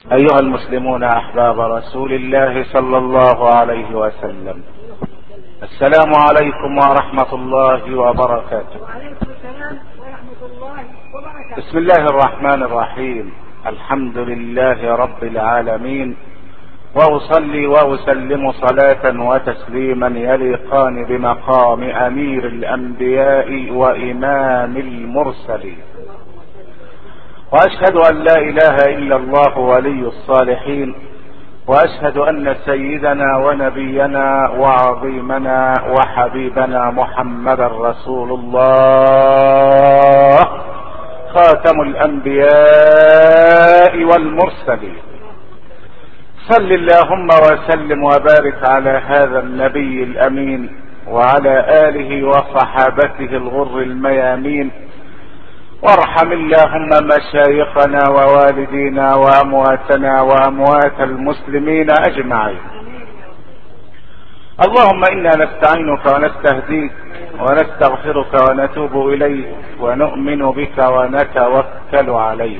ايها المسلمون احباب رسول الله صلى الله عليه وسلم السلام عليكم ورحمة الله وبركاته وعليكم السلام ورحمة الله وبركاته بسم الله الرحمن الرحيم الحمد لله رب العالمين واصلي واسلم صلاة وتسليما يليقان بمقام امير الانبياء وامام المرسلين واشهد ان لا اله الا الله ولي الصالحين واشهد ان سيدنا ونبينا وعظيمنا وحبيبنا محمدا رسول الله خاتم الانبياء والمرسلين صل اللهم وسلم وبارك على هذا النبي الامين وعلى اله وصحابته الغر الميامين وارحم اللهم مشايخنا ووالدينا وامواتنا واموات المسلمين اجمعين اللهم انا نستعينك ونستهديك ونستغفرك ونتوب اليك ونؤمن بك ونتوكل عليك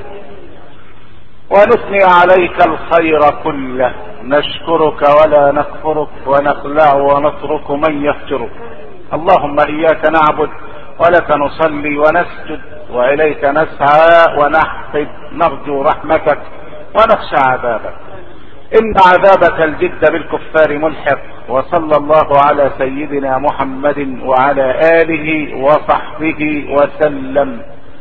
ونثني عليك الخير كله نشكرك ولا نكفرك ونخلع ونترك من يفجرك اللهم اياك نعبد ولك نصلي ونسجد واليك نسعى ونحفد نرجو رحمتك ونخشى عذابك ان عذابك الجد بالكفار ملحق وصلى الله على سيدنا محمد وعلى اله وصحبه وسلم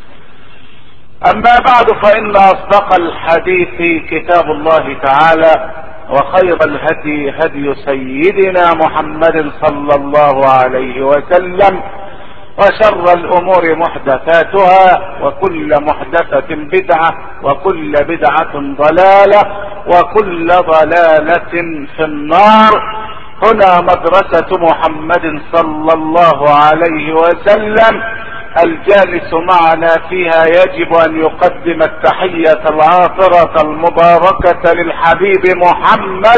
اما بعد فان اصدق الحديث كتاب الله تعالى وخير الهدي هدي سيدنا محمد صلى الله عليه وسلم وشر الامور محدثاتها وكل محدثة بدعة وكل بدعة ضلالة وكل ضلالة في النار هنا مدرسة محمد صلى الله عليه وسلم الجالس معنا فيها يجب ان يقدم التحية العاطرة المباركة للحبيب محمد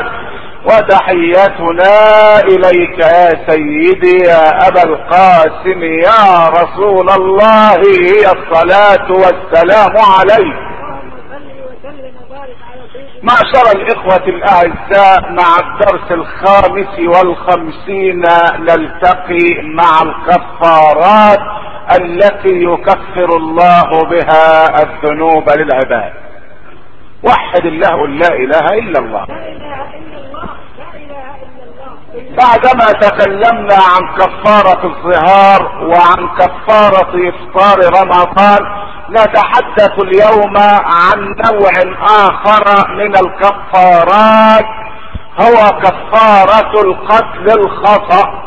وتحيتنا اليك يا سيدي يا ابا القاسم يا رسول الله هي الصلاة والسلام عليك اللهم صل وسلم وبارك على سيدنا معشر الاخوة الاعزاء مع الدرس الخامس والخمسين نلتقي مع الكفارات التي يكفر الله بها الذنوب للعباد وحد الله قل لا اله الا الله لا اله الا الله لا اله الا الله بعدما تكلمنا عن كفارة الظهار وعن كفارة افطار رمضان نتحدث اليوم عن نوع اخر من الكفارات هو كفارة القتل الخطأ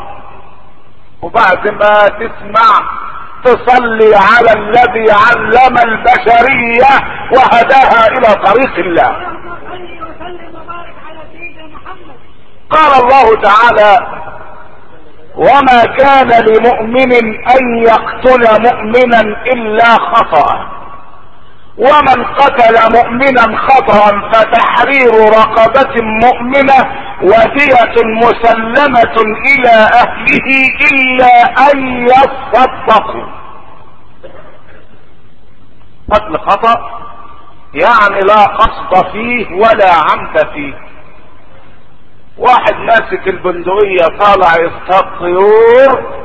وبعد ما تسمع تصلي على الذي علم البشرية وهداها الى طريق الله اللهم صل وسلم وبارك على سيدنا محمد قال الله تعالى وما كان لمؤمن ان يقتل مؤمنا الا خطأ ومن قتل مؤمنا خطأ فتحرير رقبة مؤمنة ودية مسلمة الى اهله الا ان يصدقوا قتل خطأ يعني لا قصد فيه ولا عمد فيه واحد ماسك البندقية طالع يصطاد طيور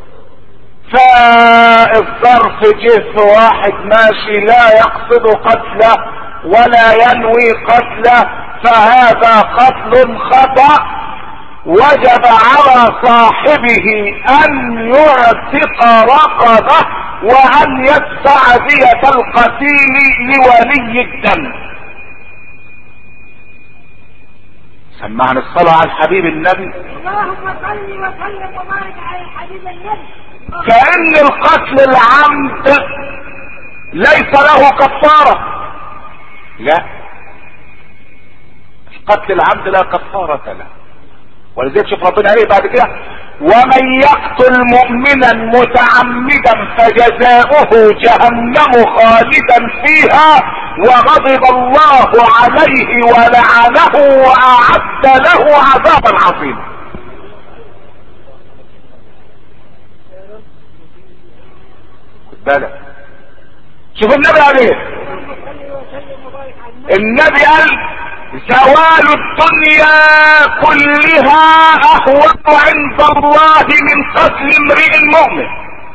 فالظرف جه في واحد ماشي لا يقصد قتله ولا ينوي قتله فهذا قتل خطأ وجب على صاحبه ان يعتق رقبه وان يدفع دية القتيل لولي الدم سمعنا الصلاة على الحبيب النبي اللهم صل وسلم وبارك على الحبيب النبي كأن القتل العمد ليس له كفارة لا القتل العمد لا كفارة له ولذلك شوف ربنا ايه بعد كده ومن يقتل مؤمنا متعمدا فجزاؤه جهنم خالدا فيها وغضب الله عليه ولعنه واعد له عذابا عظيما خد بالك شوف النبي عليه اللهم صل وسلم وبارك على النبي قال زوال الدنيا كلها اهون عند الله من قتل امرئ مؤمن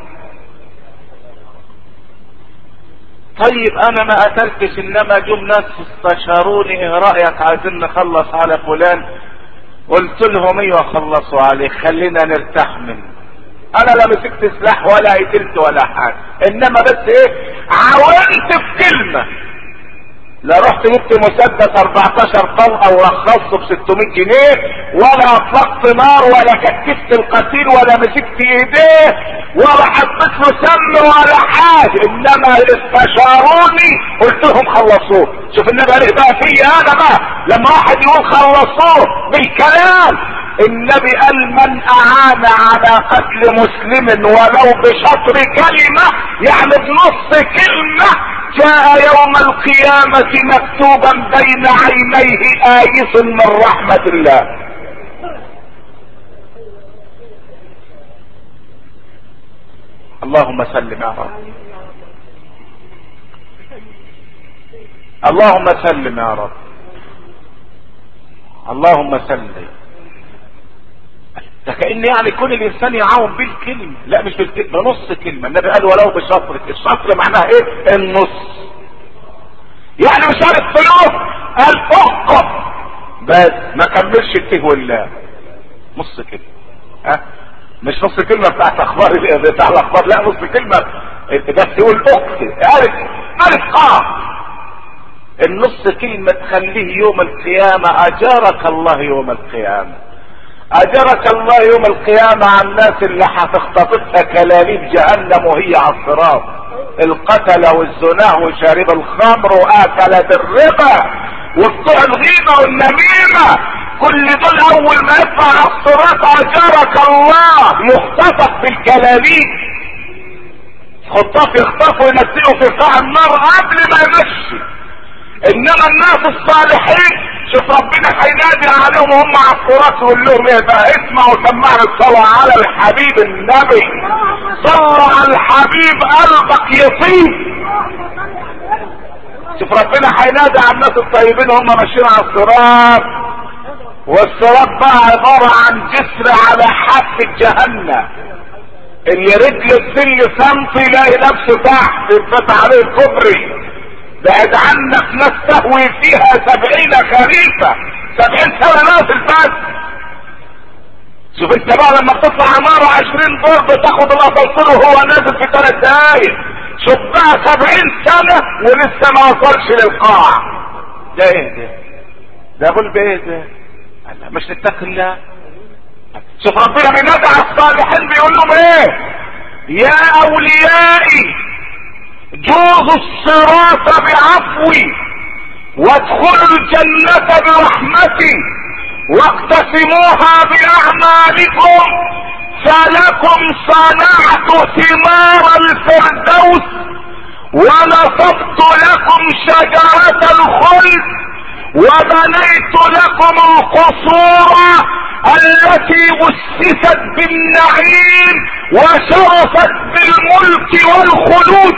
طيب انا ما قتلتش انما جم ناس استشاروني ايه رايك عايزين نخلص على فلان قلت لهم ايوه خلصوا عليه خلينا نرتاح منه انا لا مسكت سلاح ولا قتلت ولا حاجه انما بس ايه عاونت في كلمه لا رحت جبت مسدس 14 طلقه ورخصته ب 600 جنيه ولا اطلقت نار ولا كتفت القتيل ولا مسكت ايديه ولا حطيت له سم ولا حاجه انما استشاروني قلت لهم خلصوه شوف النبي قال بقى فيا انا بقى لما واحد يقول خلصوه بالكلام النبي قال من اعان على قتل مسلم ولو بشطر كلمه يعني بنص كلمه جاء يوم القيامة مكتوبا بين عينيه آيس من رحمة الله اللهم سلم يا رب اللهم سلم يا رب اللهم سلم ده كأن يعني كل الانسان يعاون بالكلمة لا مش بالكلمة بنص كلمة النبي قال ولو بشطر الشطر معناها ايه النص يعني مش عارف فلوس قال اقف بس ما كملش الته والله نص كلمة ها مش نص كلمة بتاعت اخبار بتاع الاخبار لا نص كلمة بس تقول اقف عارف عارف قاف النص كلمة تخليه يوم القيامة اجارك الله يوم القيامة اجرك الله يوم القيامة عن الناس اللي هتختطفها كلاليب جهنم وهي على الصراط القتل والزنا وشارب الخمر واكل بالربا وبتوع الغيبة والنميمة كل دول اول ما يطلع على الصراط اجرك الله يختطف بالكلاليب خطاف يخطفوا ينزلوا في قاع النار قبل ما يمشي انما الناس الصالحين شوف ربنا هينادي عليهم وهم على الصراط ويقول لهم ايه بقى اسمعوا سمعوا الصلاة على الحبيب النبي صلوا على الحبيب قلبك يطيب شوف ربنا هينادي على الناس الطيبين وهم ماشيين على الصراط والصراط بقى عبارة عن جسر على حافة جهنم اللي رجله تسل سنتي يلاقي نفسه تحت يتفتح عليه الكوبري بعد عنك ناس تهوي فيها سبعين خريفة سبعين سنة نازل بس شوف انت بقى لما بتطلع عمارة عشرين دور بتاخد الاسانسير وهو نازل في ثلاث دقايق شوف بقى سبعين سنة ولسه ما وصلش للقاع ده ايه ده ده بقول بايه ده الله مش نتقي الله شوف ربنا بينادي على الصالحين بيقول لهم ايه يا اوليائي جوزوا الصراط بعفوي وادخلوا الجنة برحمتي واقتسموها باعمالكم فلكم صنعت ثمار الفردوس ونصبت لكم شجرة الخلد وبنيت لكم القصور التي اسست بالنعيم وشرفت بالملك والخلود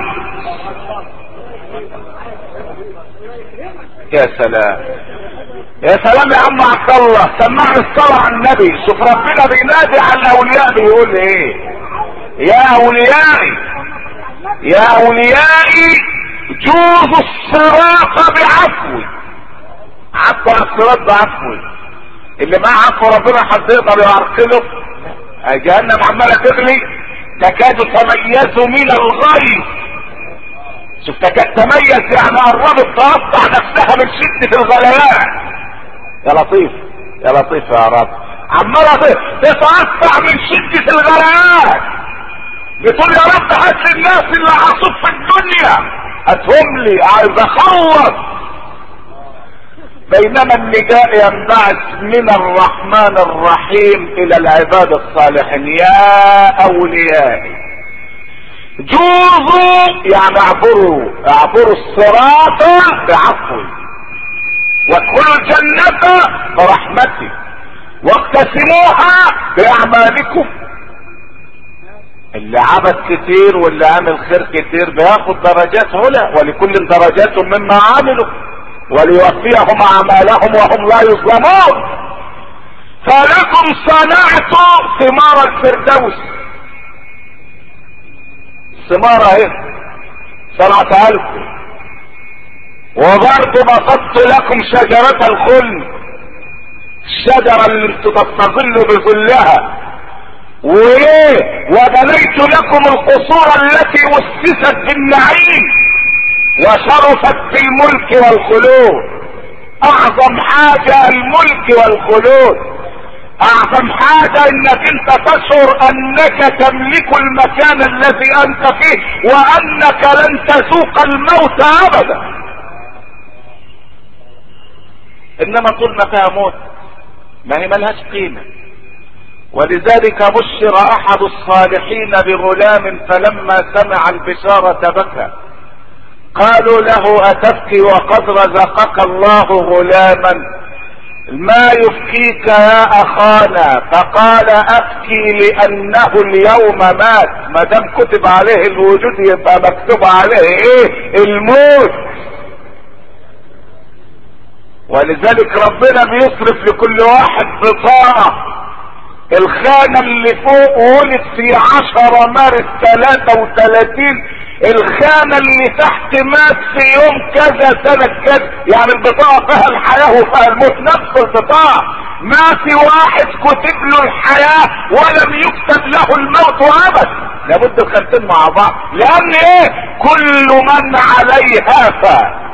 يا سلام يا سلام يا عم عبد الله سمعنا الصلاة على النبي شوف ربنا بينادي على الاولياء بيقول ايه يا اوليائي يا اوليائي جوزوا الصراط بعفوي عفو على الصراط بعفوي اللي معاه عفو ربنا حد يقدر يعرقله جهنم عماله تغلي تكاد تميز من الغيظ شوف تكاد تميز يعني قربت تقطع نفسها من شدة الغليان يا لطيف يا لطيف يا رب عمالة تتقطع من شدة الغليان بتقول يا رب هات الناس اللي عصوا في الدنيا هاتهم لي عايز اخلص بينما النداء ينبعث من الرحمن الرحيم الى العباد الصالحين يا اوليائي جوزوا يعني اعبروا اعبروا الصراط بعفوي وادخلوا الجنة برحمتي واقتسموها باعمالكم اللي عبد كتير واللي عمل خير كتير بياخد درجات علا ولكل درجات مما عملوا وليوفيهم اعمالهم وهم لا يظلمون فلكم صنعت ثمار الفردوس ثمار اهي صنعتها لكم وبرضه بسطت لكم شجرة الخلد الشجرة اللي تستظل بظلها وايه وبنيت لكم القصور التي اسست بالنعيم وشرفت بالملك والخلود اعظم حاجة الملك والخلود اعظم حاجة انك انت تشعر انك تملك المكان الذي انت فيه وانك لن تذوق الموت ابدا انما طول ما فيها موت ما هي ملهاش قيمة ولذلك بشر احد الصالحين بغلام فلما سمع البشارة بكى قالوا له اتبكي وقد رزقك الله غلاما ما يبكيك يا اخانا فقال ابكي لانه اليوم مات ما دام كتب عليه الوجود يبقى مكتوب عليه ايه الموت ولذلك ربنا بيصرف لكل واحد بطاقة الخانة اللي فوق ولد في عشرة مارس ثلاثة وثلاثين الخانة اللي تحت مات في يوم كذا سنة كذا يعني البطاقة فيها الحياة وفيها الموت نفس البطاقة ما في واحد كتب له الحياة ولم يكتب له الموت ابدا لابد الخانتين مع بعض لان ايه كل من عليها فات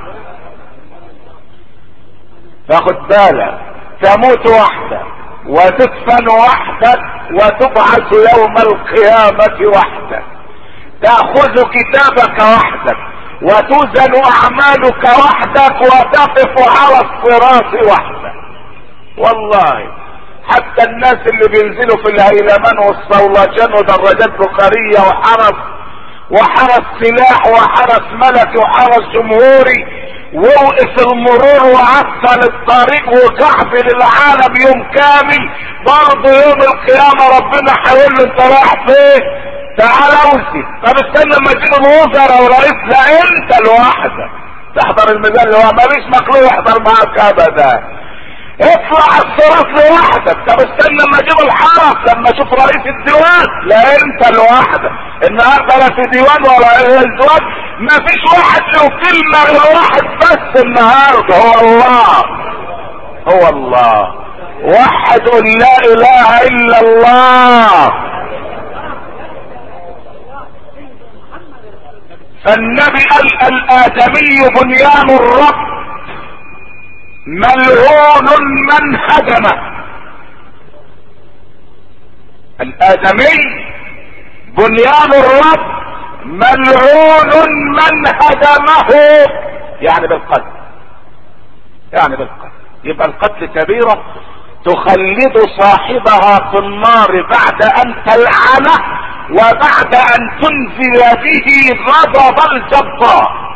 فاخد بالك تموت وحدك وتدفن وحدك وتبعث يوم القيامة وحدك تأخذ كتابك وحدك وتوزن اعمالك وحدك وتقف على الصراط وحدك والله حتى الناس اللي بينزلوا في الهيلمان والصولجان ودراجات بخارية وحرس وحرس سلاح وحرس ملكي وحرس جمهوري ووقف المرور وعطل الطريق وكعبل العالم يوم كامل برضه يوم القيامة ربنا هيقول له انت رايح فين؟ تعال اوصي طب استنى لما يجيب الوزراء ورئيس لا انت لوحدك تحضر الميزان اللي هو ماليش مخلوق يحضر معاك ابدا اطلع الصراط لوحدك طب استنى لما اجيب الحرس لما اشوف رئيس الديوان لا انت لوحدك النهارده لا في ديوان ولا رئيس ديوان ما فيش واحد له كلمه غير واحد بس النهارده هو الله هو الله وحد قل لا اله الا الله فالنبي قال الادمي بنيان الرب ملعون من هدمه الادمي بنيان الرب ملعون من هدمه يعني بالقتل يعني بالقتل يبقى القتل كبيرة تخلد صاحبها في النار بعد ان تلعنه وبعد ان تنزل به غضب الجبار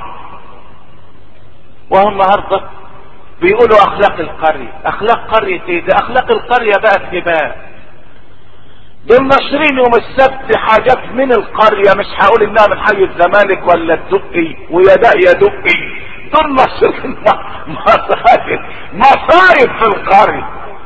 وهو النهارده بيقولوا اخلاق القرية اخلاق قرية ايه ده اخلاق القرية بقت هباء دول ناشرين يوم السبت حاجات من القرية مش هقول انها من حي الزمالك ولا الدقي ويا ده يا دقي دول ناشرين مصايب مصايب في القرية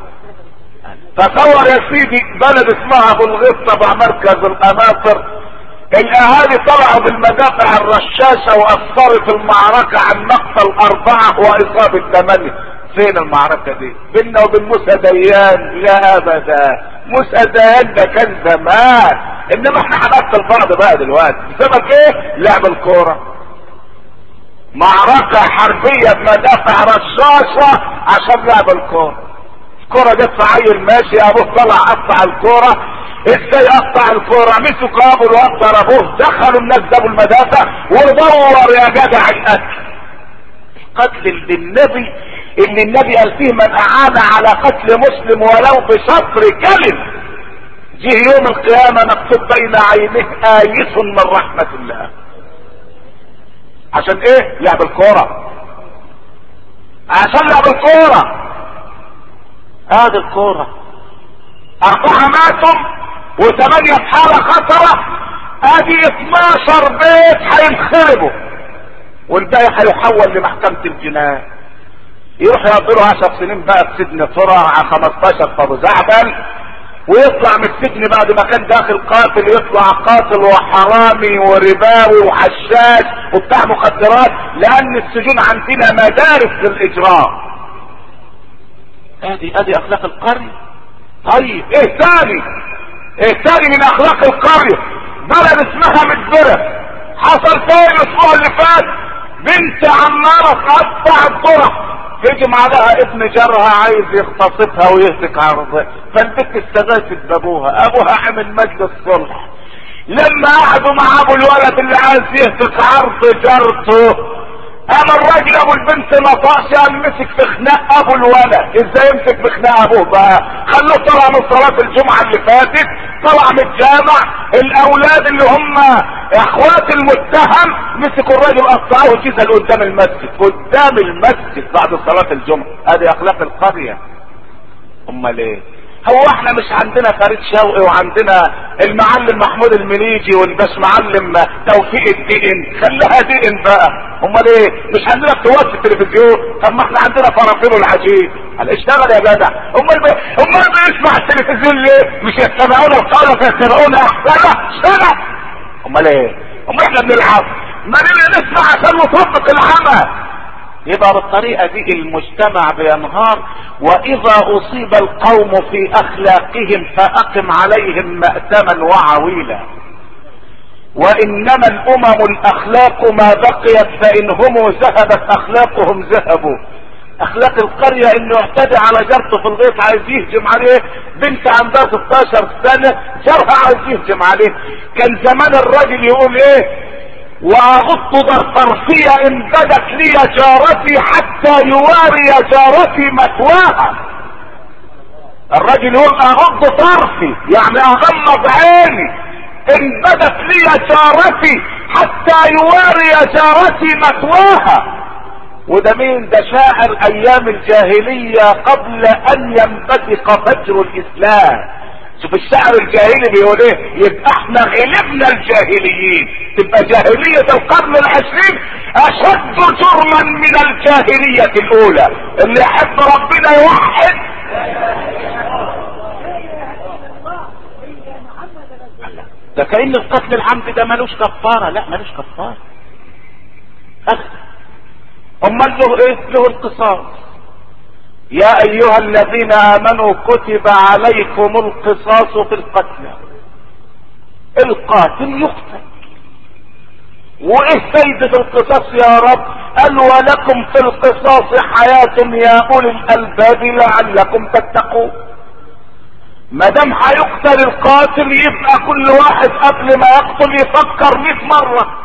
تصور يا سيدي بلد اسمها ابو الغصة مع مركز القناطر الاهالي طلعوا بالمدافع الرشاشة واثروا في المعركة عن مقتل اربعة واصابة ثمانية فين المعركة دي بيننا وبين موسى ديان لا ابدا موسى ديان ده كان زمان انما احنا هنقتل بعض بقى دلوقتي بسبب ايه لعب الكورة معركة حربية بمدافع رشاشة عشان لعب الكورة الكورة جت في عيل ماشي ابوه طلع قطع الكورة ازاي قطع الكورة مسكوا قابل وقطر ابوه دخلوا الناس جابوا المدافع ودور يا جدع القتل قتل اللي النبي اللي النبي قال فيه من اعان على قتل مسلم ولو بشطر كلم جه يوم القيامة مكتوب بين عينيه آيس من رحمة الله عشان ايه لعب الكورة عشان لعب الكورة هذه الكورة اربعة ماتوا وثمانية في حالة خطرة ادي 12 بيت هينخربوا والباقي هيحول لمحكمة الجناية يروح يقضي له 10 سنين بقى في سجن فرع 15 في ابو زعبل ويطلع من السجن بعد ما كان داخل قاتل يطلع قاتل وحرامي ورباوي وحشاش وبتاع مخدرات لان السجون عندنا مدارس للاجرام ادي ادي اخلاق القرية طيب ايه تاني ايه تاني من اخلاق القرية بلد اسمها مدبرة حصل فين الاسبوع اللي فات بنت عمارة تقطع الطرح هجم عليها ابن جارها عايز يغتصبها ويهتك عرضها فالبنت استغاثت بابوها ابوها عمل مجلس صلح لما قعدوا مع ابو الولد اللي عايز يهتك عرض جارته انا الراجل ابو البنت نطقش قام مسك في خناق ابو الولد ازاي يمسك في خناق ابوه بقى خلوه طلع من صلاة الجمعة اللي فاتت طلع من الجامع الاولاد اللي هم اخوات المتهم مسكوا الراجل قطعوه جزل قدام المسجد قدام المسجد بعد صلاة الجمعة ادي اخلاق القرية امال ايه هو احنا مش عندنا فريد شوقي وعندنا المعلم محمود المنيجي والباش معلم توفيق الدين خليها دين بقى امال ايه مش عندنا بتوات في التلفزيون طب ما احنا عندنا فرافير العجيب قال اشتغل يا جدع امال بي... امال بيسمع التلفزيون ليه مش يستمعون القول فيتبعون احسنه شنو امال ايه امال احنا بنلعب ما نسمع عشان نطبق العمل يبقى بالطريقة دي المجتمع بينهار واذا اصيب القوم في اخلاقهم فاقم عليهم مأتما وعويلا وانما الامم الاخلاق ما بقيت فان هم ذهبت اخلاقهم ذهبوا اخلاق القرية انه اعتدى على جارته في الغيط عايز يهجم عليه بنت عندها 16 سنة جارها عايز يهجم عليه كان زمان الراجل يقول ايه واغض طرفي ان بدت لي جارتي حتى يواري جارتي مثواها الرجل يقول اغض طرفي يعني اغمض عيني ان بدت لي جارتي حتى يواري جارتي مثواها وده مين ده شاعر ايام الجاهلية قبل ان ينبثق فجر الاسلام شوف الشعر الجاهلي بيقول ايه يبقى احنا غلبنا الجاهليين تبقى جاهلية القرن العشرين اشد جرما من الجاهلية الاولى اللي يحب ربنا يوحد ده كأن القتل العمد ده ملوش كفارة لا ملوش كفارة امال له ايه له القصاص يا ايها الذين امنوا كتب عليكم القصاص في القتلى القاتل يقتل وايه فايدة القصاص يا رب قال ولكم في القصاص حياة يا اولي الالباب لعلكم تتقون ما دام هيقتل القاتل يبقى كل واحد قبل ما يقتل يفكر 100 مرة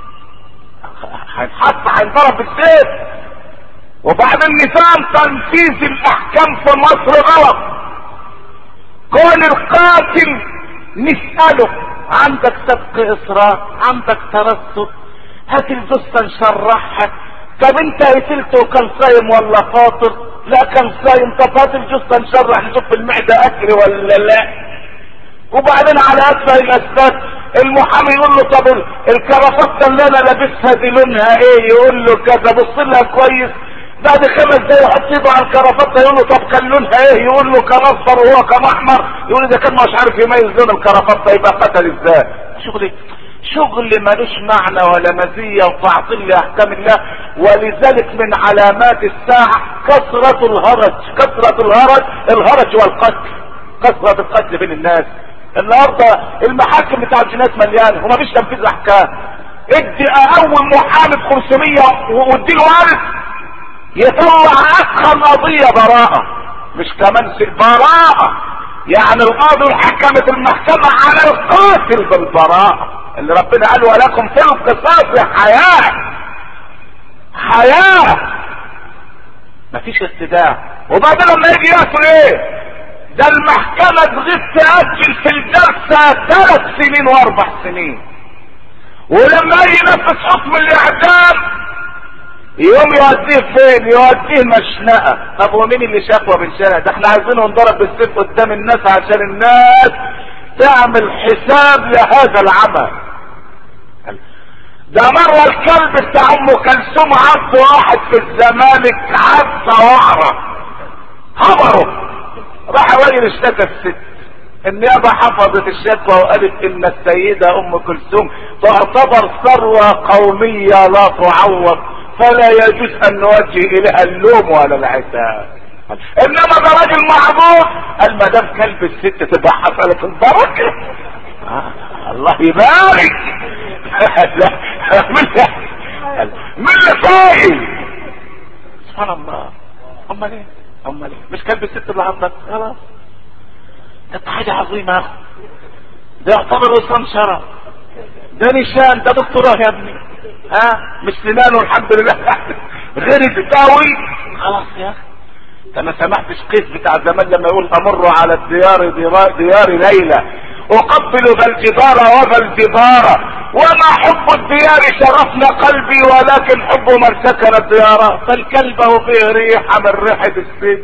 هيتحط هينضرب بالسيف وبعدين نظام تنفيذ الاحكام في مصر غلط كون القاتل نسأله عندك سبق اصرار عندك ترصد هات الجثة نشرحها طب انت قتلته كان صايم ولا فاطر لا كان صايم طب هات الجثة نشرح نشوف المعدة اكل ولا لا وبعدين على اسفل الاسباب المحامي يقول له طب الكرافته اللي انا لابسها دي لونها ايه يقول له كذا بص لها كويس بعد خمس دقايق يحط ايده على الكرافته يقول له طب كان لونها ايه يقول له كان اصفر وهو كان احمر يقول اذا كان مش عارف يميز لون الكرافته يبقى قتل ازاي شغل شغل ملوش معنى ولا مزية وتعطيل لاحكام الله ولذلك من علامات الساعة كثرة الهرج كثرة الهرج الهرج والقتل كثرة القتل بين الناس النهارده المحاكم بتاع الجناس مليانه ومفيش تنفيذ احكام ادي اول محامي ب 500 وادي له وارث يطلع اضخم قضيه براءه مش كمان براءه يعني القاضي حكمت المحكمة على القاتل بالبراءة اللي ربنا قال ولكم في القصاص حياة حياة مفيش استداع وبعدين لما يجي ياكل ايه ده المحكمة تغيب تأجل في الجلسة ثلاث سنين واربع سنين ولما ينفذ حكم الاعدام يوم يوديه فين يوديه مشنقة طب ومين اللي شكوى بالشارع ده احنا عايزينه نضرب بالسيف قدام الناس عشان الناس تعمل حساب لهذا العمل ده مرة الكلب بتاع ام كلثوم عض واحد في الزمالك عض وعرة هبره راح الراجل اشتكى الست النيابة حفظت الشكوى وقالت ان السيدة ام كلثوم تعتبر ثروة قومية لا تعوض فلا يجوز ان نوجه اليها اللوم ولا العتاب انما ده راجل معذور قال ما دام كلب الست تبقى حصلت البركة آه الله يبارك لا من من اللي فاهم سبحان الله امال ايه امال ايه مش كلب الست اللي عندك خلاص ده حاجة عظيمة ده يعتبر وصام شرف ده نشان ده دكتوراه يا ابني ها مش سنانه الحمد لله غير التاوي خلاص يا اخي انت ما سمعتش قيس بتاع زمان لما يقول امر على الديار ديار, ديار ليلى اقبل ذا الجدار وذا الجدار وما حب الديار شرفنا قلبي ولكن حب من سكن الديار فالكلب هو فيه ريحه من ريحه السد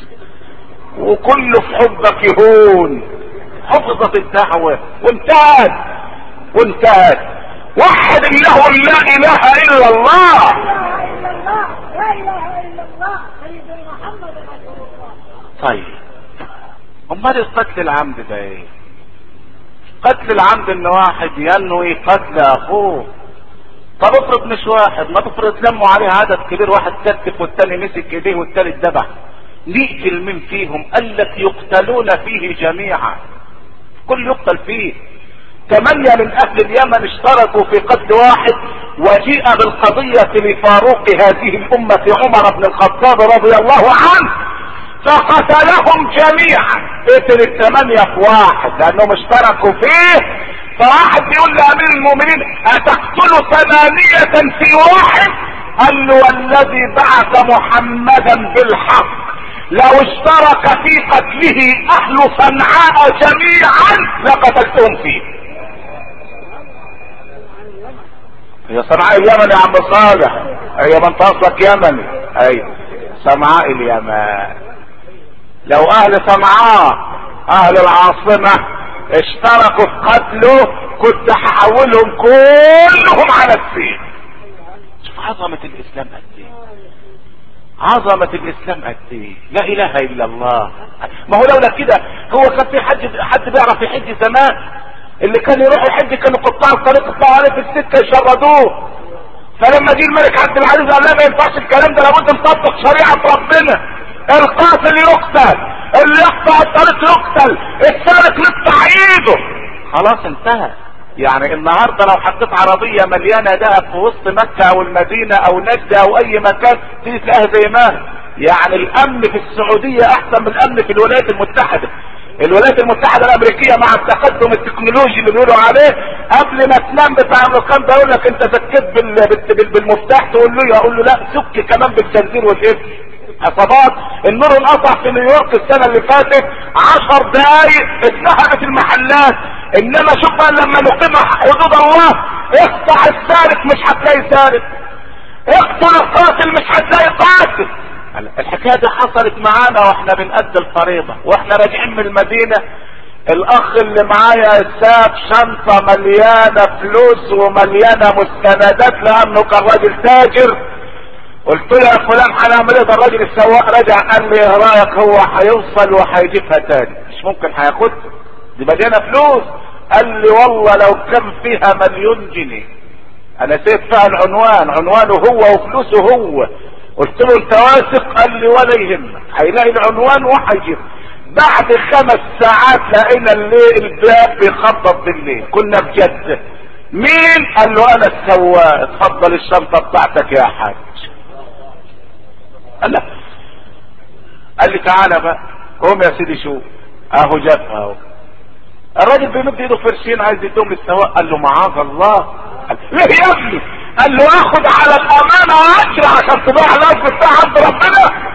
وكل في حبك يهون حفظت الدعوه وانتهت وانتهت وحد الله لا اله الا الله لا اله الا الله سيدنا محمد رسول الله طيب امال القتل العمد ده ايه قتل العمد ان واحد ينوي قتل اخوه طب افرض مش واحد ما تفرض لموا عليه عدد كبير واحد كتف والتاني مسك ايديه والتالت ذبح نقتل من فيهم قال لك يقتلون فيه جميعا كل يقتل فيه ثمانية من اهل اليمن اشتركوا في قتل واحد وجيء بالقضية لفاروق هذه الامة عمر بن الخطاب رضي الله عنه فقتلهم جميعا قتل الثمانية في واحد لانهم اشتركوا فيه فواحد بيقول لامير المؤمنين اتقتل ثمانية في واحد قال له والذي بعث محمدا بالحق لو اشترك في قتله اهل صنعاء جميعا لقتلتهم فيه هي صنعاء اليمن يا عم صالح هي من تصلك يمني اي صنعاء اليمن لو اهل صنعاء اهل العاصمة اشتركوا في قتله كنت هحولهم كلهم على السيف شوف عظمة الاسلام قد ايه عظمة الاسلام قد ايه لا اله الا الله ما هو لولا كده هو كان في حد حد بيعرف يحج زمان اللي كان يروح يحج كانوا قطاع الطريق يطلعوا عليه في السكه يشردوه فلما جه الملك عبد العزيز قال لا ما ينفعش الكلام ده لابد نطبق شريعه ربنا القاتل يقتل اللي يقطع الطريق يقتل السارق نقطع ايده خلاص انتهى يعني النهارده لو حطيت عربيه مليانه دهب في وسط مكه او المدينه او نجده او اي مكان تيجي تلاقيها زي ما هي. يعني الامن في السعوديه احسن من الامن في الولايات المتحده الولايات المتحدة الامريكية مع التقدم التكنولوجي اللي بيقولوا عليه قبل ما تنام بتاع الرقم ده يقول لك انت سكت بال... بال... بالمفتاح تقول له يقول له لا سك كمان بالجنزير والقفل عصابات النور انقطع في نيويورك السنة اللي فاتت عشر دقايق اتذهبت المحلات انما شوف بقى لما نقيم حدود الله اقطع السارق مش هتلاقي سارق اقتل القاتل مش هتلاقي قاتل الحكايه دي حصلت معانا واحنا بنأدي الفريضه واحنا راجعين من المدينه الاخ اللي معايا ساب شنطه مليانه فلوس ومليانه مستندات لانه كان راجل تاجر قلت له يا فلان هنعمل ايه ده الراجل السواق رجع قال لي ايه رايك هو هيوصل وهيجيبها تاني مش ممكن هياخدها دي مليانه فلوس قال لي والله لو كان فيها مليون جنيه انا سيب فيها العنوان عنوانه هو وفلوسه هو قلت له انت واثق قال لي ولا يهمك هيلاقي العنوان وهيجيب بعد خمس ساعات لقينا الليل الباب بيخبط بالليل كنا في جدة مين قال له انا السواق اتفضل الشنطة بتاعتك يا حاج قال لا قال لي تعالى بقى قوم يا سيدي شوف اهو جابها اهو الراجل بيمد ايده في رشين عايز يدوم للسواق قال له معاذ الله قال ليه يا ابني قال له اخد على الامانة واجري عشان تضيع الاجر بتاع عند ربنا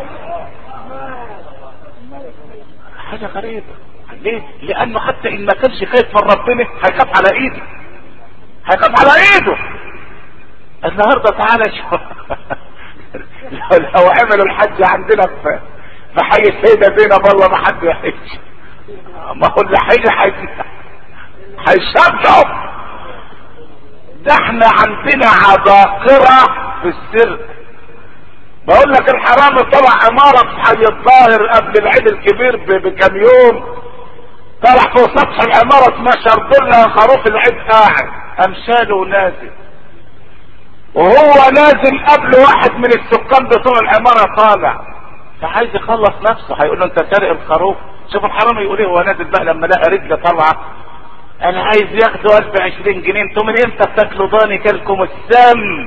حاجة غريبة ليه لانه حتى ان ما كانش خايف من ربنا هيخاف على ايده هيخاف على ايده النهارده تعالى شوف لو, لو عملوا الحج عندنا في في حي السيدة زينب والله ما حد يحج ما هو اللي هيجي هيشجعوا ده احنا عندنا عباقرة في السر بقول لك الحرامي طلع عمارة في حي الظاهر قبل العيد الكبير ب- بكام يوم طلع فوق سطح العمارة اسمها شربلة خروف العيد قاعد امشاله ونازل وهو نازل قبل واحد من السكان بتوع العمارة طالع فعايز يخلص نفسه هيقول له انت سارق الخروف شوف الحرامي يقول ايه هو نازل بقى لما لقى رجله طالعه انا عايز ياخدوا 1020 جنيه انتوا من امتى بتاكلوا ضاني كلكم السم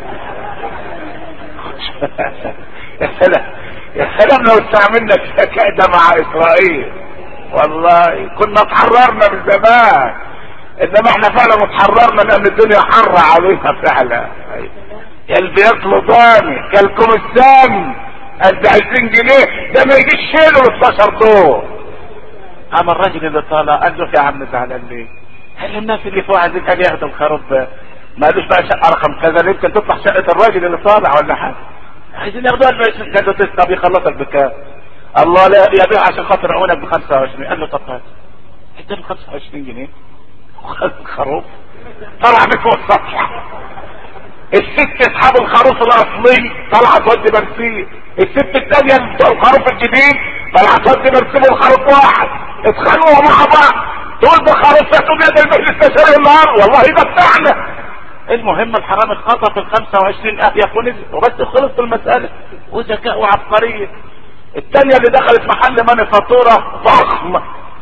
يا سلام يا سلام لو استعملنا الذكاء ده مع اسرائيل والله كنا اتحررنا من زمان انما احنا فعلا اتحررنا لان الدنيا حرة علينا فعلا يا اللي بياكلوا ضاني كلكم السم قد 20 جنيه ده ما يجيش شيله 16 دور اما الراجل اللي طالع قال له يا عم زعلان ليه؟ قال له الناس اللي فوق عايزين قال ياخدوا الخروف ده ما قالوش بقى شقه رقم كذا يمكن تطلع شقه الراجل اللي طالع ولا حاجه عايزين ياخدوها ب 20 قال له طب يخلصك بكام؟ الله لا يبيع عشان خاطر عونك ب 25 قال له طب هات اداني 25 جنيه وخد الخروف طلع من فوق السطح الست اصحاب الخروف الاصلي طلعت تودي برسيم الست الثانيه بتوع الخروف الجديد طلعت تودي برسيم والخروف واحد اتخانقوا مع بعض تقول ده خروف تقول ده المجلس تشاري النهار والله ده بتاعنا المهم الحرامي خطف ال 25 اهيف ونزل وبس خلصت المساله وذكاء وعبقريه الثانيه اللي دخلت محل مانيفاتوره ضخم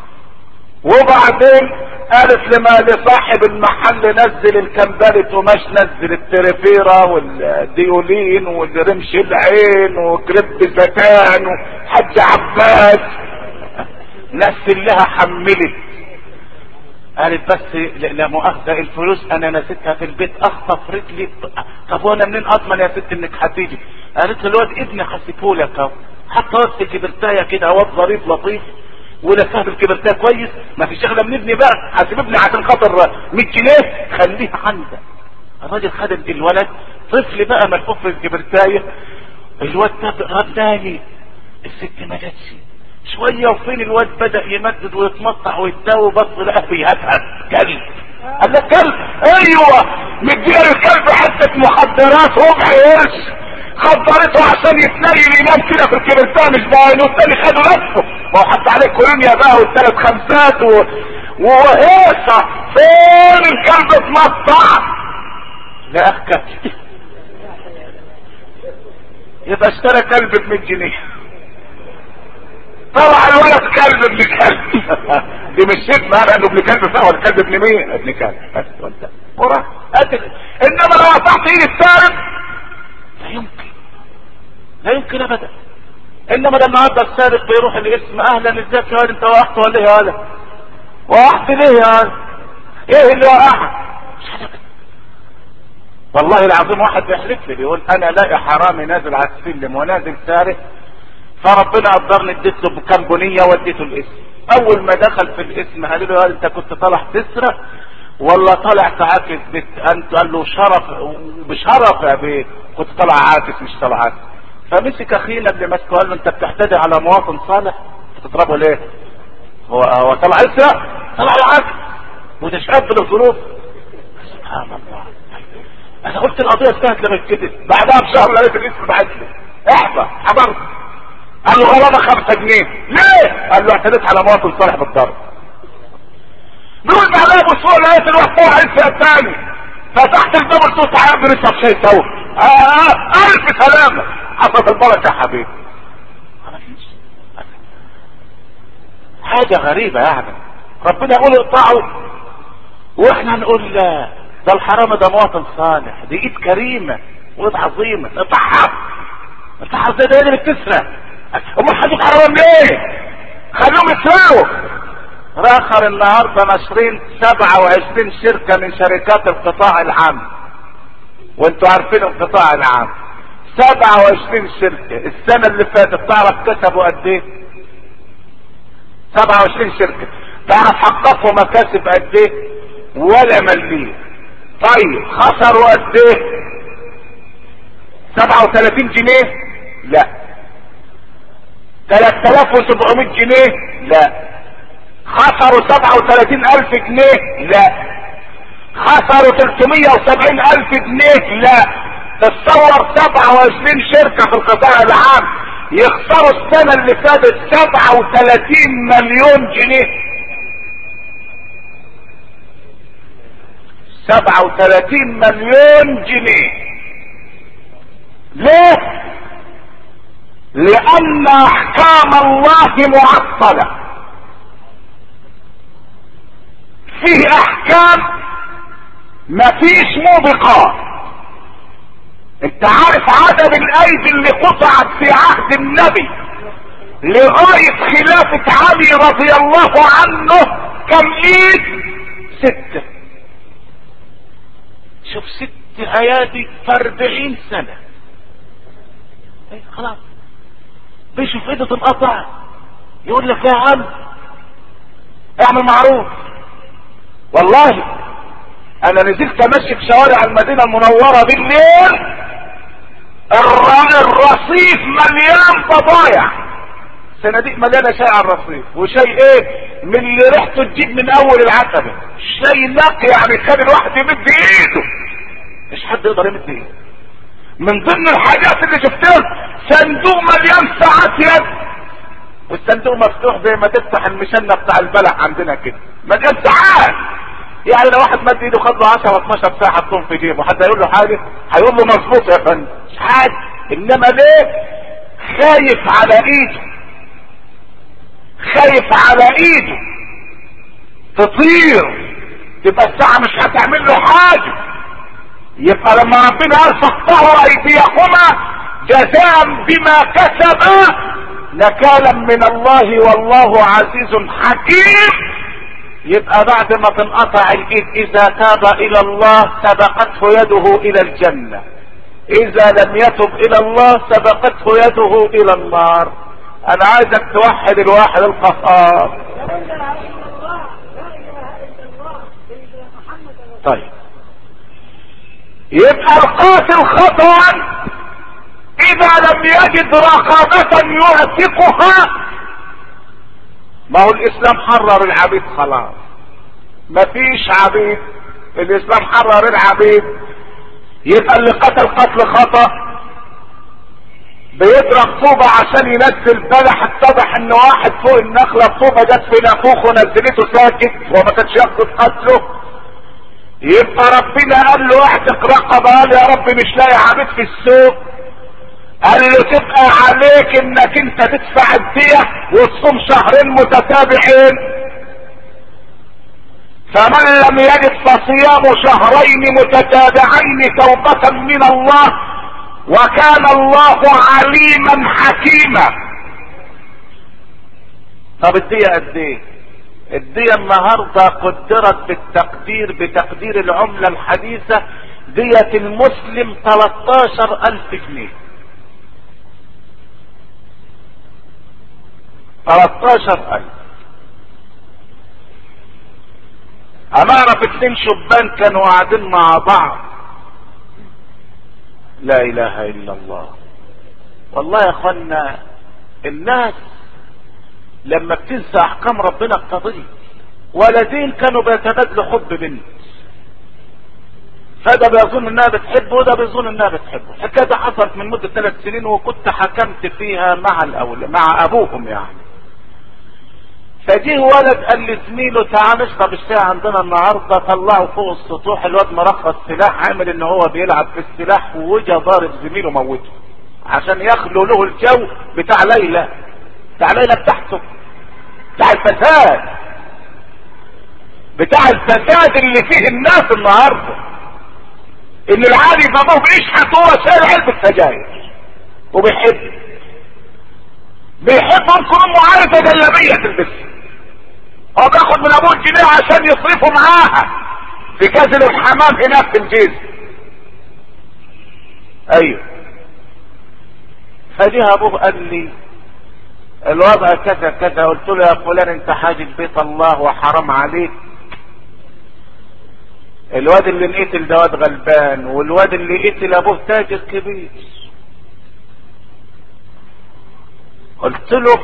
وبعدين قالت لما لصاحب المحل نزل الكمبري قماش نزل التريفيرا والديولين والرمش العين وكريب زكان وحج عباس نزل لها حملت قالت بس لا مؤاخذة الفلوس انا نسيتها في البيت اخطف رجلي طب وانا منين اضمن يا ست انك هتيجي قالت له الواد ابني حسيبهولك اهو حتى وسط الكبرتايه كده واد ظريف لطيف ولفها بالكبرتايه كويس ما فيش اغلى من ابني بقى هسيب ابني عشان خاطر 100 جنيه خليها عندك الراجل خد الولد طفل بقى ملفوف في الكبرتايه الواد ده رداني الست ما جاتش شويه وفين الواد بدا يمدد ويتمطع ويتداوي بص لقاه بيهتهت كلب قال لك كلب ايوه مديها الكلب حته مخدرات ربع قرش خدرته عشان يتنيل ينام كده في الكبرتايه مش باين والتاني خده نفسه ما هو حط عليه كولونيا بقى والثلاث خمسات و... وهيصه فين الكلب اتمطع لا كلب يبقى اشترى كلب ب 100 جنيه طلع الولد كلب ابن كلب دي مش شتمة انا انه ابن كلب فهو الكلب ابن مين ابن كلب بس وانت ورا قتل انما لو قطعت ايد السارق لا يمكن لا يمكن ابدا انما ده النهارده السارق بيروح الاسم اهلا ازيك يا ولد انت وقعت ولا ايه يا ولد وقعت ليه يا ولد ايه اللي وقعك مش عارف. والله العظيم واحد بيحلف لي بيقول انا لاقي حرامي نازل على السلم ونازل سارق فربنا قدرني اديت له بكام بنيه وديته الاسم اول ما دخل في الاسم قالوا له انت كنت طالع تسرق ولا طالع تعاكس بت انت قال له شرف بشرف يا بيه كنت طالع عاكس مش طالع عاكس فمسك اخينا اللي ماسكه قال له انت بتعتدي على مواطن صالح بتضربه ليه؟ هو هو طلع يسرق طلع العكس وده شاب للظروف سبحان الله انا قلت القضيه انتهت لما كده بعدها بشهر لقيت الاسم بعت لي احضر حضرت قال له غرامه خمسة جنيه ليه؟ قال له اعتديت على مواطن صالح بالضرب بيقول بعدها باسبوع لقيت الواحد طلع لسه الثاني فتحت الباب قلت له تعالى بنشرب شاي سوا آه آه الف سلامه حصلت البركه يا حبيبي حاجه غريبه يعني ربنا يقول اقطعوا واحنا نقول لا ده الحرام ده مواطن صالح دي ايد كريمه وايد عظيمه اقطعها اقطعها ازاي ده اللي بتسرق امال حاجه حرام ليه خلوهم يسرقوا راخر النهارده ناشرين 27 شركه من شركات القطاع العام وانتوا عارفين القطاع العام 27 شركه السنه اللي فاتت تعرف كسبوا قد ايه 27 شركه تعرف حققوا مكاسب قد ايه ولا مليم طيب خسروا قد ايه 37 جنيه لا 3700 جنيه لا خسروا 37 الف جنيه لا خسروا 370 الف جنيه لا تتصور 27 شركة في القطاع العام يخسروا السنة اللي فاتت 37 مليون جنيه 37 مليون جنيه ليه لان احكام الله معطلة فيه احكام مفيش موبقات انت عارف عدد الايدي اللي قطعت في عهد النبي لغاية خلافة علي رضي الله عنه كم ايد ستة شوف ست ايادي في اربعين سنة ايه خلاص بيشوف ايده تنقطع يقول لك يا عم اعمل معروف والله انا نزلت امشي في شوارع المدينة المنورة بالليل الرصيف مليان بضايع صناديق مليانه شاي على الرصيف وشاي ايه من اللي ريحته تجيب من اول العتبه شاي نقي يعني خلي الواحد يمد ايده مش حد يقدر يمد ايده من ضمن الحاجات اللي شفتها صندوق مليان ساعات يد والصندوق مفتوح زي ما تفتح المشنة بتاع البلح عندنا كده مليان ساعات يعني لو واحد مد ايده خد له 10 12 ساعه حطهم في جيبه حد هيقول له حاجه هيقول له مظبوط يا فندم مش حاجه انما ليه خايف على ايده خايف على ايده تطير تبقى الساعه مش هتعمل له حاجه يبقى لما ربنا قال فاقطعوا ايديهما جزاء بما كسبا نكالا من الله والله عزيز حكيم يبقى بعد ما تنقطع الايد اذا تاب الى الله سبقته يده الى الجنة اذا لم يتب الى الله سبقته يده الى النار انا عايزك توحد الواحد القهار لا اله الا الله لا اله الا الله سيدنا محمد رسول الله طيب يبقى القاتل خطأ اذا لم يجد رقبة يعتقها ما هو الاسلام حرر العبيد خلاص مفيش عبيد الاسلام حرر العبيد يبقى اللي قتل قتل خطأ بيضرب طوبة عشان ينزل بلح اتضح ان واحد فوق النخلة الطوبة جت في نافوخه ونزلته ساكت وما كانش يقصد قتله يبقى ربنا قال له اعتق رقبة قال يا رب مش لاقي عبيد في السوق قال له تبقى عليك انك انت تدفع الدية وتصوم شهرين متتابعين فمن لم يجد فصيام شهرين متتابعين توبة من الله وكان الله عليما حكيما طب الدية قد ايه الدية النهاردة قدرت بالتقدير بتقدير العملة الحديثة دية المسلم 13 الف جنيه 13 الف انا اعرف اتنين شبان كانوا قاعدين مع بعض لا اله الا الله والله يا اخوانا الناس لما بتنسى احكام ربنا بتضيع ولدين كانوا بيتبادلوا حب بنت فده بيظن انها بتحبه وده بيظن انها بتحبه الحكايه دي حصلت من مده ثلاث سنين وكنت حكمت فيها مع الاولى مع ابوهم يعني فجه ولد قال لزميله تعال نشرب الشاي عندنا النهارده طلعوا فوق السطوح الواد مرخص سلاح عامل ان هو بيلعب في السلاح ووجه ضارب زميله موته عشان يخلو له الجو بتاع ليلى بتاع ليلى بتاعته بتاع الفساد بتاع الفساد اللي فيه الناس النهارده ان العالي بابوه بيشحت هو شايل علبه سجاير وبيحب بيحب ممكن امه عارفه جلابيه تلبسها هو بياخد من ابوه الجنيه عشان يصرفه معاها في كازل الحمام هناك في الجيز ايوه فجه ابوه قال لي الوضع كذا كذا قلت له يا فلان انت حاجة بيت الله وحرام عليك الواد اللي انقتل ده واد غلبان والواد اللي قتل ابوه تاجر كبير قلت له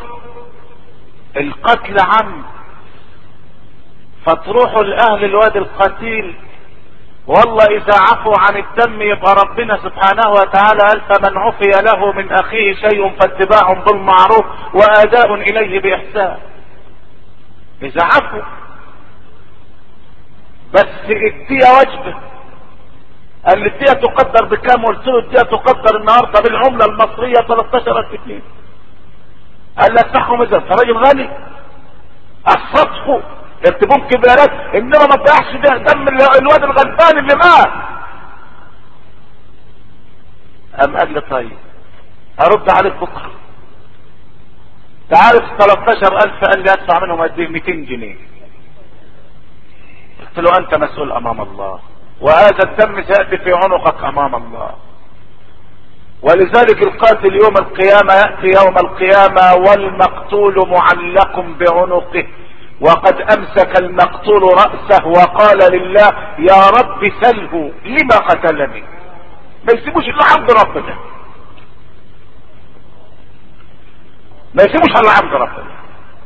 القتل عم فتروحوا لاهل الواد القتيل والله اذا عفوا عن الدم يبقى ربنا سبحانه وتعالى قال فمن عفي له من اخيه شيء فاتباع بالمعروف واداء اليه باحسان اذا عفوا بس الدية وجبه قال لي الدية تقدر بكام قلت له الدية تقدر النهاردة بالعملة المصرية 13000 جنيه قال لي ادفعهم اذا انت راجل غني الصدق يكتبون كبارات انما ما تضيعش ده دم الواد الغلبان اللي مات قام قال لي طيب هرد عليك بكره تعرف 13000 قال لي ادفع منهم قد ايه 200 جنيه قلت له انت مسؤول امام الله وهذا الدم سياتي في عنقك امام الله ولذلك القاتل يوم القيامة يأتي يوم القيامة والمقتول معلق بعنقه وقد امسك المقتول رأسه وقال لله يا رب سله لما قتلني ما يسيبوش الا عبد ربنا ما يسيبوش الا عبد ربنا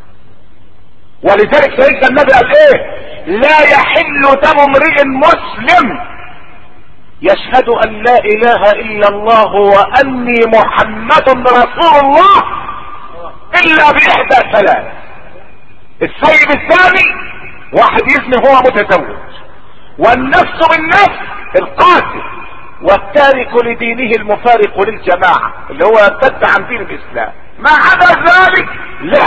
ولذلك سيدنا النبي قال ايه لا يحل دم امرئ مسلم يشهد ان لا اله الا الله واني محمد رسول الله الا باحدى ثلاث السيد الثاني واحد يزني هو متزوج والنفس بالنفس القاتل والتارك لدينه المفارق للجماعة اللي هو ارتد عن دين الاسلام ما عدا ذلك لا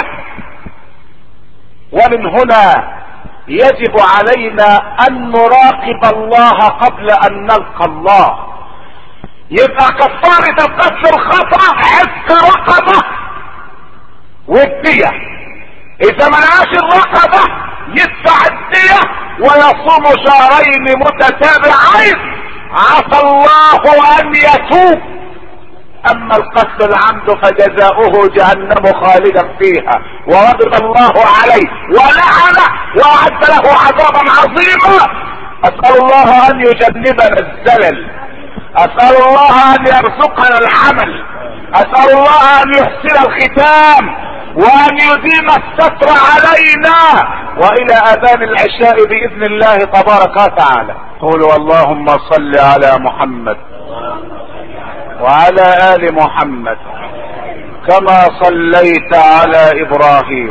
ومن هنا يجب علينا ان نراقب الله قبل ان نلقى الله يبقى كفارة القتل الخطأ عتق رقبة والدية اذا منعاش الرقبة يدفع الدية ويصوم شهرين متتابعين عسى الله ان يتوب اما القتل العمد فجزاؤه جهنم خالدا فيها وغضب الله عليه ولعنه واعد له عذابا عظيما اسال الله ان يجنبنا الزلل اسال الله ان يرزقنا العمل اسال الله ان يحسن الختام وان يديم الستر علينا والى اذان العشاء باذن الله تبارك وتعالى قولوا اللهم صل على محمد وعلى ال محمد كما صليت على ابراهيم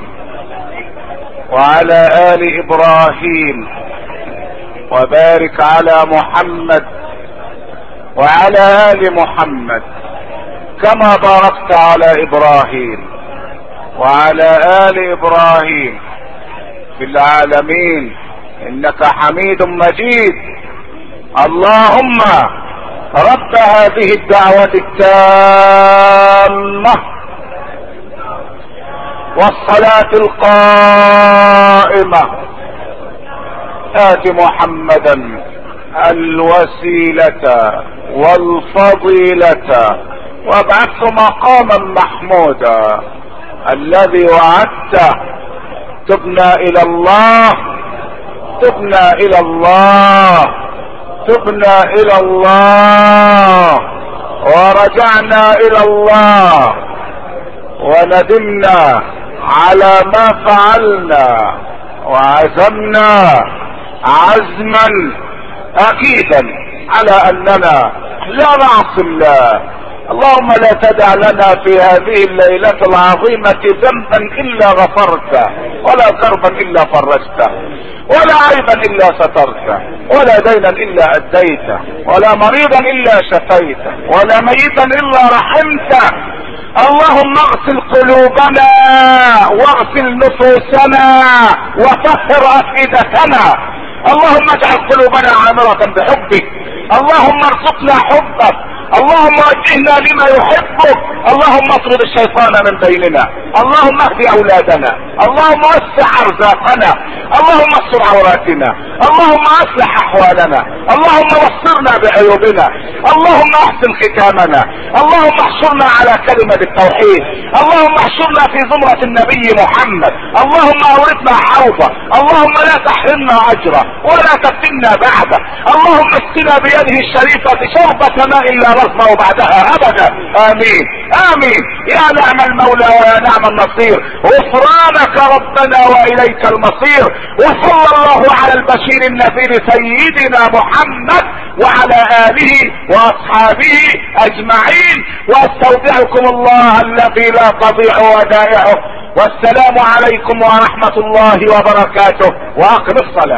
وعلى ال ابراهيم وبارك على محمد وعلى ال محمد كما باركت على ابراهيم وعلى ال ابراهيم في العالمين انك حميد مجيد اللهم رب هذه الدعوة التامة والصلاة القائمة آت محمدا الوسيلة والفضيلة وابعثه مقاما محمودا الذي وعدته تبنا الى الله تبنا الى الله تبنا الى الله ورجعنا الى الله وندمنا على ما فعلنا وعزمنا عزما اكيدا على اننا لا نعصي الله اللهم لا تدع لنا في هذه الليلة العظيمة ذنبا الا غفرته ولا كربا الا فرجته ولا عيبا الا سترته ولا دينا الا اديته ولا مريضا الا شفيته ولا ميتا الا رحمته اللهم اغسل قلوبنا واغسل نفوسنا وطهر افئدتنا اللهم اجعل قلوبنا عامرة بحبك اللهم ارزقنا حبك اللهم وجهنا لما يحبك اللهم اطرد الشيطان من بيننا اللهم اهد اولادنا اللهم وسع ارزاقنا اللهم استر عوراتنا اللهم اصلح احوالنا اللهم وصرنا بعيوبنا اللهم احسن ختامنا اللهم احشرنا على كلمة التوحيد اللهم احشرنا في زمرة النبي محمد اللهم اورثنا حوضه اللهم لا تحرمنا اجره ولا تفتنا بعده اللهم اسقنا بيده الشريفة شربة ماء لا نصنع بعدها ابدا امين امين يا نعم المولى ويا نعم النصير غفرانك ربنا واليك المصير وصلى الله على البشير النذير سيدنا محمد وعلى اله واصحابه اجمعين واستودعكم الله الذي لا تضيع ودائعه والسلام عليكم ورحمة الله وبركاته واقم الصلاة